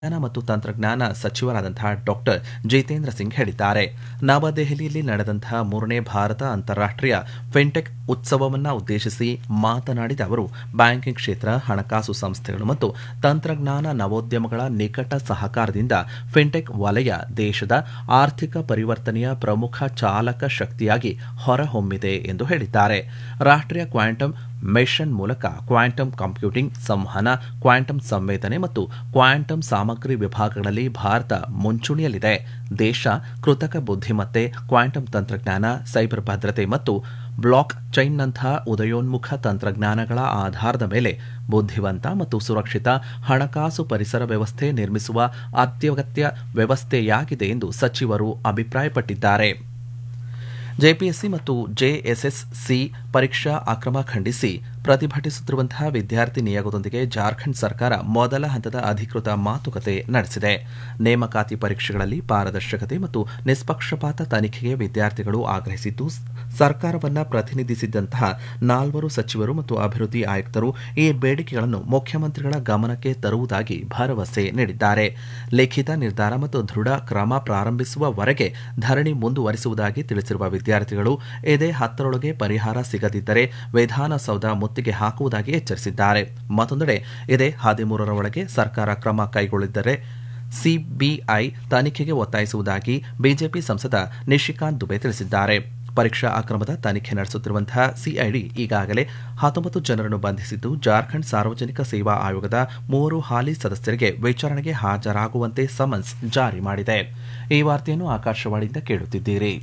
ವಿಜ್ಞಾನ ಮತ್ತು ತಂತ್ರಜ್ಞಾನ ಸಚಿವರಾದಂತಹ ಡಾಕ್ಟರ್ ಜಿತೇಂದ್ರ ಸಿಂಗ್ ಹೇಳಿದ್ದಾರೆ ನವದೆಹಲಿಯಲ್ಲಿ ನಡೆದಂತಹ ಮೂರನೇ ಭಾರತ ಅಂತಾರಾಷ್ಟೀಯ ಫಿನ್ಟೆಕ್ ಉತ್ಸವವನ್ನು ಉದ್ದೇಶಿಸಿ ಮಾತನಾಡಿದ ಅವರು ಬ್ಯಾಂಕಿಂಗ್ ಕ್ಷೇತ್ರ ಹಣಕಾಸು ಸಂಸ್ಥೆಗಳು ಮತ್ತು ತಂತ್ರಜ್ಞಾನ ನವೋದ್ಯಮಗಳ ನಿಕಟ ಸಹಕಾರದಿಂದ ಫಿನ್ಟೆಕ್ ವಲಯ ದೇಶದ ಆರ್ಥಿಕ ಪರಿವರ್ತನೆಯ ಪ್ರಮುಖ ಚಾಲಕ ಶಕ್ತಿಯಾಗಿ ಹೊರಹೊಮ್ಮಿದೆ ಎಂದು ಹೇಳಿದ್ದಾರೆ ರಾಷ್ಟೀಯ ಕ್ವಾಂಟಮ್ ಮಿಷನ್ ಮೂಲಕ ಕ್ವಾಂಟಮ್ ಕಂಪ್ಯೂಟಿಂಗ್ ಸಂವಹನ ಕ್ವಾಂಟಮ್ ಸಂವೇದನೆ ಮತ್ತು ಕ್ವಾಂಟಮ್ ಸಾಮಗ್ರಿ ವಿಭಾಗಗಳಲ್ಲಿ ಭಾರತ ಮುಂಚೂಣಿಯಲ್ಲಿದೆ ದೇಶ ಕೃತಕ ಬುದ್ಧಿಮತ್ತೆ ಕ್ವಾಂಟಮ್ ತಂತ್ರಜ್ಞಾನ ಸೈಬರ್ ಭದ್ರತೆ ಮತ್ತು ಬ್ಲಾಕ್ ಚೈನ್ನಂತಹ ಉದಯೋನ್ಮುಖ ತಂತ್ರಜ್ಞಾನಗಳ ಆಧಾರದ ಮೇಲೆ ಬುದ್ಧಿವಂತ ಮತ್ತು ಸುರಕ್ಷಿತ ಹಣಕಾಸು ಪರಿಸರ ವ್ಯವಸ್ಥೆ ನಿರ್ಮಿಸುವ ಅತ್ಯಗತ್ಯ ವ್ಯವಸ್ಥೆಯಾಗಿದೆ ಎಂದು ಸಚಿವರು ಅಭಿಪ್ರಾಯಪಟ್ಟಿದ್ದಾರೆ ಜೆಪಿಎಸ್ಸಿ ಮತ್ತು ಜೆಎಸ್ಎಸ್ಸಿ ಪರೀಕ್ಷಾ ಅಕ್ರಮ ಖಂಡಿಸಿ ಪ್ರತಿಭಟಿಸುತ್ತಿರುವಂತಹ ವಿದ್ಯಾರ್ಥಿ ನಿಯೋಗದೊಂದಿಗೆ ಜಾರ್ಖಂಡ್ ಸರ್ಕಾರ ಮೊದಲ ಹಂತದ ಅಧಿಕೃತ ಮಾತುಕತೆ ನಡೆಸಿದೆ ನೇಮಕಾತಿ ಪರೀಕ್ಷೆಗಳಲ್ಲಿ ಪಾರದರ್ಶಕತೆ ಮತ್ತು ನಿಷ್ಪಕ್ಷಪಾತ ತನಿಖೆಗೆ ವಿದ್ಯಾರ್ಥಿಗಳು ಆಗ್ರಹಿಸಿದ್ದು ಸರ್ಕಾರವನ್ನ ಪ್ರತಿನಿಧಿಸಿದ್ದಂತಹ ನಾಲ್ವರು ಸಚಿವರು ಮತ್ತು ಅಭಿವೃದ್ಧಿ ಆಯುಕ್ತರು ಈ ಬೇಡಿಕೆಗಳನ್ನು ಮುಖ್ಯಮಂತ್ರಿಗಳ ಗಮನಕ್ಕೆ ತರುವುದಾಗಿ ಭರವಸೆ ನೀಡಿದ್ದಾರೆ ಲಿಖಿತ ನಿರ್ಧಾರ ಮತ್ತು ದೃಢ ಕ್ರಮ ಪ್ರಾರಂಭಿಸುವವರೆಗೆ ಧರಣಿ ಮುಂದುವರಿಸುವುದಾಗಿ ತಿಳಿಸಿರುವ ವಿದ್ಯಾರ್ಥಿಗಳು ಇದೇ ಹತ್ತರೊಳಗೆ ಪರಿಹಾರ ಸಿಗದಿದ್ದರೆ ವಿಧಾನಸೌಧ ಮುತ್ತಿಗೆ ಹಾಕುವುದಾಗಿ ಎಚ್ಚರಿಸಿದ್ದಾರೆ ಮತ್ತೊಂದೆಡೆ ಇದೇ ಹದಿಮೂರರ ಒಳಗೆ ಸರ್ಕಾರ ಕ್ರಮ ಕೈಗೊಳ್ಳಿದ್ದರೆ ಸಿಬಿಐ ತನಿಖೆಗೆ ಒತ್ತಾಯಿಸುವುದಾಗಿ ಬಿಜೆಪಿ ಸಂಸದ ನಿಶಿಕಾಂತ್ ದುಬೆ ತಿಳಿಸಿದ್ದಾರೆ ಪರೀಕ್ಷಾ ಅಕ್ರಮದ ತನಿಖೆ ನಡೆಸುತ್ತಿರುವಂತಹ ಸಿಐಡಿ ಈಗಾಗಲೇ ಹತ್ತೊಂಬತ್ತು ಜನರನ್ನು ಬಂಧಿಸಿದ್ದು ಜಾರ್ಖಂಡ್ ಸಾರ್ವಜನಿಕ ಸೇವಾ ಆಯೋಗದ ಮೂವರು ಹಾಲಿ ಸದಸ್ಯರಿಗೆ ವಿಚಾರಣೆಗೆ ಹಾಜರಾಗುವಂತೆ ಸಮನ್ಸ್ ಜಾರಿ ಮಾಡಿದೆ ಈ ವಾರ್ತೆಯನ್ನು ಆಕಾಶವಾಣಿಯಿಂದ ಕೇಳುತ್ತಿದ್ದೀರಿ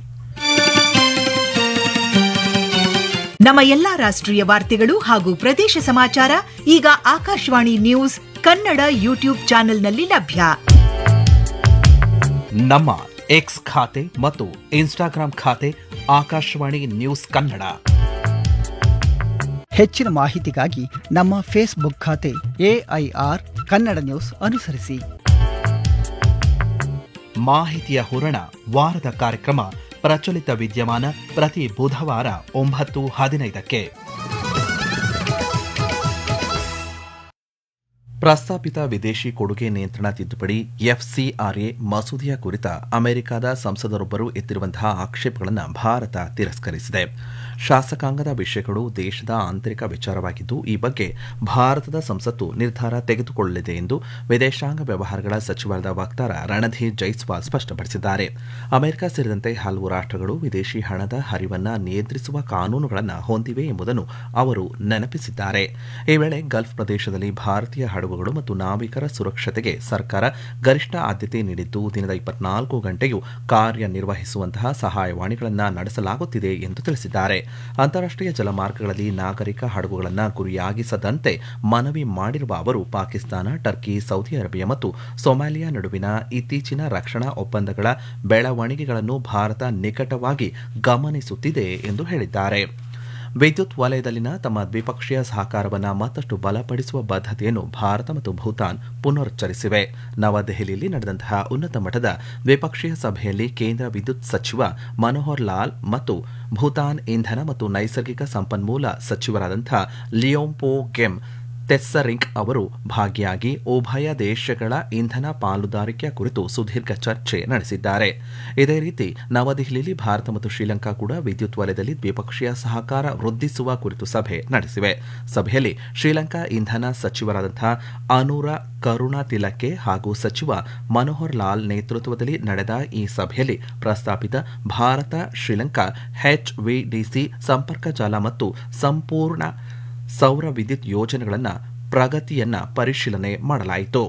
ನಮ್ಮ ಎಲ್ಲಾ ರಾಷ್ಟ್ರೀಯ ವಾರ್ತೆಗಳು ಹಾಗೂ ಪ್ರದೇಶ ಸಮಾಚಾರ ಈಗ ಆಕಾಶವಾಣಿ ನ್ಯೂಸ್ ಕನ್ನಡ ಯೂಟ್ಯೂಬ್ ಚಾನೆಲ್ನಲ್ಲಿ ಲಭ್ಯ ನಮ್ಮ ಎಕ್ಸ್ ಖಾತೆ ಮತ್ತು ಇನ್ಸ್ಟಾಗ್ರಾಂ ಖಾತೆ ಆಕಾಶವಾಣಿ ನ್ಯೂಸ್ ಕನ್ನಡ ಹೆಚ್ಚಿನ ಮಾಹಿತಿಗಾಗಿ ನಮ್ಮ ಫೇಸ್ಬುಕ್ ಖಾತೆ ಎಐಆರ್ ಕನ್ನಡ ನ್ಯೂಸ್ ಅನುಸರಿಸಿ ಮಾಹಿತಿಯ ಹೂರಣ ವಾರದ ಕಾರ್ಯಕ್ರಮ ಪ್ರಚಲಿತ ವಿದ್ಯಮಾನ ಪ್ರತಿ ಬುಧವಾರ ಒಂಬತ್ತು ಹದಿನೈದಕ್ಕೆ ಪ್ರಸ್ತಾಪಿತ ವಿದೇಶಿ ಕೊಡುಗೆ ನಿಯಂತ್ರಣ ತಿದ್ದುಪಡಿ ಎಫ್ಸಿಆರ್ಎ ಮಸೂದೆಯ ಕುರಿತ ಅಮೆರಿಕದ ಸಂಸದರೊಬ್ಬರು ಎತ್ತಿರುವಂತಹ ಆಕ್ಷೇಪಗಳನ್ನು ಭಾರತ ತಿರಸ್ಕರಿಸಿದೆ ಶಾಸಕಾಂಗದ ವಿಷಯಗಳು ದೇಶದ ಆಂತರಿಕ ವಿಚಾರವಾಗಿದ್ದು ಈ ಬಗ್ಗೆ ಭಾರತದ ಸಂಸತ್ತು ನಿರ್ಧಾರ ತೆಗೆದುಕೊಳ್ಳಲಿದೆ ಎಂದು ವಿದೇಶಾಂಗ ವ್ಯವಹಾರಗಳ ಸಚಿವಾಲಯದ ವಕ್ತಾರ ರಣಧೀರ್ ಜೈಸ್ವಾಲ್ ಸ್ಪಷ್ಟಪಡಿಸಿದ್ದಾರೆ ಅಮೆರಿಕ ಸೇರಿದಂತೆ ಹಲವು ರಾಷ್ಟ್ರಗಳು ವಿದೇಶಿ ಹಣದ ಹರಿವನ್ನು ನಿಯಂತ್ರಿಸುವ ಕಾನೂನುಗಳನ್ನು ಹೊಂದಿವೆ ಎಂಬುದನ್ನು ಅವರು ನೆನಪಿಸಿದ್ದಾರೆ ಈ ವೇಳೆ ಗಲ್ಫ್ ಪ್ರದೇಶದಲ್ಲಿ ಭಾರತೀಯ ಹಡಗುಗಳು ಮತ್ತು ನಾವಿಕರ ಸುರಕ್ಷತೆಗೆ ಸರ್ಕಾರ ಗರಿಷ್ಠ ಆದ್ಯತೆ ನೀಡಿದ್ದು ದಿನದ ಇಪ್ಪತ್ನಾಲ್ಕು ಗಂಟೆಯೂ ಕಾರ್ಯನಿರ್ವಹಿಸುವಂತಹ ಸಹಾಯವಾಣಿಗಳನ್ನು ನಡೆಸಲಾಗುತ್ತಿದೆ ಎಂದು ತಿಳಿಸಿದ್ದಾರೆ ಅಂತಾರಾಷ್ಟೀಯ ಜಲಮಾರ್ಗಗಳಲ್ಲಿ ನಾಗರಿಕ ಹಡಗುಗಳನ್ನು ಗುರಿಯಾಗಿಸದಂತೆ ಮನವಿ ಮಾಡಿರುವ ಅವರು ಪಾಕಿಸ್ತಾನ ಟರ್ಕಿ ಸೌದಿ ಅರೇಬಿಯಾ ಮತ್ತು ಸೊಮಾಲಿಯಾ ನಡುವಿನ ಇತ್ತೀಚಿನ ರಕ್ಷಣಾ ಒಪ್ಪಂದಗಳ ಬೆಳವಣಿಗೆಗಳನ್ನು ಭಾರತ ನಿಕಟವಾಗಿ ಗಮನಿಸುತ್ತಿದೆ ಎಂದು ಹೇಳಿದ್ದಾರೆ ವಿದ್ಯುತ್ ವಲಯದಲ್ಲಿನ ತಮ್ಮ ದ್ವಿಪಕ್ಷೀಯ ಸಹಕಾರವನ್ನು ಮತ್ತಷ್ಟು ಬಲಪಡಿಸುವ ಬದ್ಧತೆಯನ್ನು ಭಾರತ ಮತ್ತು ಭೂತಾನ್ ಪುನರುಚ್ಚರಿಸಿವೆ ನವದೆಹಲಿಯಲ್ಲಿ ನಡೆದಂತಹ ಉನ್ನತ ಮಟ್ಟದ ದ್ವಿಪಕ್ಷೀಯ ಸಭೆಯಲ್ಲಿ ಕೇಂದ್ರ ವಿದ್ಯುತ್ ಸಚಿವ ಮನೋಹರ್ ಲಾಲ್ ಮತ್ತು ಭೂತಾನ್ ಇಂಧನ ಮತ್ತು ನೈಸರ್ಗಿಕ ಸಂಪನ್ಮೂಲ ಸಚಿವರಾದಂಥ ಲಿಯೋಂಪೋ ಗೆಮ್ ತೆಸ್ಸರಿಂಗ್ ಅವರು ಭಾಗಿಯಾಗಿ ಉಭಯ ದೇಶಗಳ ಇಂಧನ ಪಾಲುದಾರಿಕೆಯ ಕುರಿತು ಸುದೀರ್ಘ ಚರ್ಚೆ ನಡೆಸಿದ್ದಾರೆ ಇದೇ ರೀತಿ ನವದೆಹಲಿಯಲ್ಲಿ ಭಾರತ ಮತ್ತು ಶ್ರೀಲಂಕಾ ಕೂಡ ವಿದ್ಯುತ್ ವಲಯದಲ್ಲಿ ದ್ವಿಪಕ್ಷೀಯ ಸಹಕಾರ ವೃದ್ಧಿಸುವ ಕುರಿತು ಸಭೆ ನಡೆಸಿವೆ ಸಭೆಯಲ್ಲಿ ಶ್ರೀಲಂಕಾ ಇಂಧನ ಸಚಿವರಾದಂತಹ ಅನೂರ ಕರುಣಾ ತಿಲಕ್ಕೆ ಹಾಗೂ ಸಚಿವ ಮನೋಹರ್ ಲಾಲ್ ನೇತೃತ್ವದಲ್ಲಿ ನಡೆದ ಈ ಸಭೆಯಲ್ಲಿ ಪ್ರಸ್ತಾಪಿತ ಭಾರತ ಶ್ರೀಲಂಕಾ ಎಚ್ವಿಡಿಸಿ ಸಂಪರ್ಕ ಜಾಲ ಮತ್ತು ಸಂಪೂರ್ಣ ಸೌರ ವಿದ್ಯುತ್ ಯೋಜನೆಗಳನ್ನು ಪ್ರಗತಿಯನ್ನ ಪರಿಶೀಲನೆ ಮಾಡಲಾಯಿತು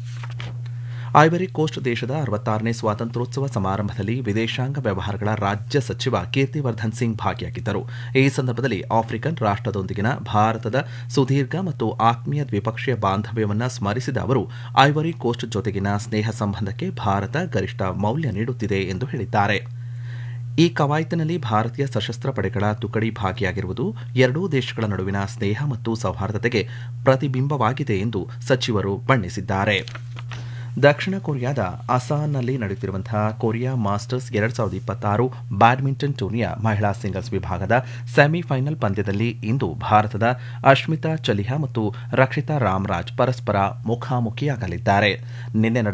ಐವರಿ ಕೋಸ್ಟ್ ದೇಶದ ಅರವತ್ತಾರನೇ ಸ್ವಾತಂತ್ರ್ಯೋತ್ಸವ ಸಮಾರಂಭದಲ್ಲಿ ವಿದೇಶಾಂಗ ವ್ಯವಹಾರಗಳ ರಾಜ್ಯ ಸಚಿವ ಕೀರ್ತಿವರ್ಧನ್ ಸಿಂಗ್ ಭಾಗಿಯಾಗಿದ್ದರು ಈ ಸಂದರ್ಭದಲ್ಲಿ ಆಫ್ರಿಕನ್ ರಾಷ್ಟದೊಂದಿಗಿನ ಭಾರತದ ಸುದೀರ್ಘ ಮತ್ತು ಆತ್ಮೀಯ ದ್ವಿಪಕ್ಷೀಯ ಬಾಂಧವ್ಯವನ್ನು ಸ್ಮರಿಸಿದ ಅವರು ಐವರಿ ಕೋಸ್ಟ್ ಜೊತೆಗಿನ ಸ್ನೇಹ ಸಂಬಂಧಕ್ಕೆ ಭಾರತ ಗರಿಷ್ಠ ಮೌಲ್ಯ ನೀಡುತ್ತಿದೆ ಎಂದು ಹೇಳಿದ್ದಾರೆ ಈ ಕವಾಯತಿನಲ್ಲಿ ಭಾರತೀಯ ಸಶಸ್ತ್ರ ಪಡೆಗಳ ತುಕಡಿ ಭಾಗಿಯಾಗಿರುವುದು ಎರಡೂ ದೇಶಗಳ ನಡುವಿನ ಸ್ನೇಹ ಮತ್ತು ಸೌಹಾರ್ದತೆಗೆ ಪ್ರತಿಬಿಂಬವಾಗಿದೆ ಎಂದು ಸಚಿವರು ಬಣ್ಣಿಸಿದ್ದಾರೆ ದಕ್ಷಿಣ ಕೊರಿಯಾದ ಅಸಾನ್ನಲ್ಲಿ ನಡೆಯುತ್ತಿರುವಂತಹ ಕೊರಿಯಾ ಮಾಸ್ಟರ್ಸ್ ಎರಡ್ ಸಾವಿರದ ಇಪ್ಪತ್ತಾರು ಬ್ಯಾಡ್ಮಿಂಟನ್ ಟೂರ್ನಿಯ ಮಹಿಳಾ ಸಿಂಗಲ್ಸ್ ವಿಭಾಗದ ಸೆಮಿಫೈನಲ್ ಪಂದ್ಯದಲ್ಲಿ ಇಂದು ಭಾರತದ ಅಶ್ಮಿತಾ ಚಲಿಹಾ ಮತ್ತು ರಕ್ಷಿತಾ ರಾಮರಾಜ್ ಪರಸ್ಪರ ಮುಖಾಮುಖಿಯಾಗಲಿದ್ದಾರೆ ನಿನ್ನೆ